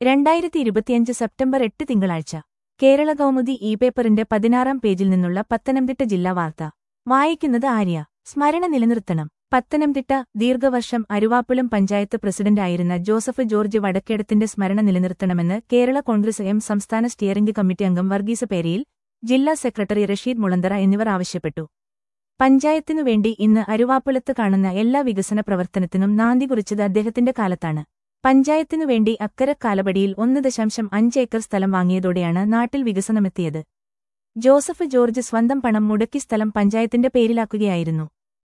രണ്ടായിരത്തി ഇരുപത്തിയഞ്ച് സെപ്റ്റംബർ എട്ട് തിങ്കളാഴ്ച കേരള കൗമുദി ഇ പേപ്പറിന്റെ പതിനാറാം പേജിൽ നിന്നുള്ള പത്തനംതിട്ട ജില്ലാ വാർത്ത വായിക്കുന്നത് ആര്യ സ്മരണ നിലനിർത്തണം പത്തനംതിട്ട ദീർഘവർഷം അരുവാപ്പുലം പഞ്ചായത്ത് പ്രസിഡന്റായിരുന്ന ജോസഫ് ജോർജ് വടക്കേടത്തിന്റെ സ്മരണ നിലനിർത്തണമെന്ന് കേരള കോൺഗ്രസ് എം സംസ്ഥാന സ്റ്റിയറിംഗ് കമ്മിറ്റി അംഗം വർഗീസ് പേരിയിൽ ജില്ലാ സെക്രട്ടറി റഷീദ് മുളന്തറ എന്നിവർ ആവശ്യപ്പെട്ടു പഞ്ചായത്തിനുവേണ്ടി ഇന്ന് അരുവാപ്പുലത്ത് കാണുന്ന എല്ലാ വികസന പ്രവർത്തനത്തിനും നാന്ദി കുറിച്ചത് അദ്ദേഹത്തിന്റെ കാലത്താണ് പഞ്ചായത്തിനുവേണ്ടി അക്കര കാലപടിയിൽ ഒന്ന് ദശാംശം അഞ്ച് ഏക്കർ സ്ഥലം വാങ്ങിയതോടെയാണ് നാട്ടിൽ വികസനമെത്തിയത് ജോസഫ് ജോർജ് സ്വന്തം പണം മുടക്കി സ്ഥലം പഞ്ചായത്തിന്റെ പേരിലാക്കുകയായിരുന്നു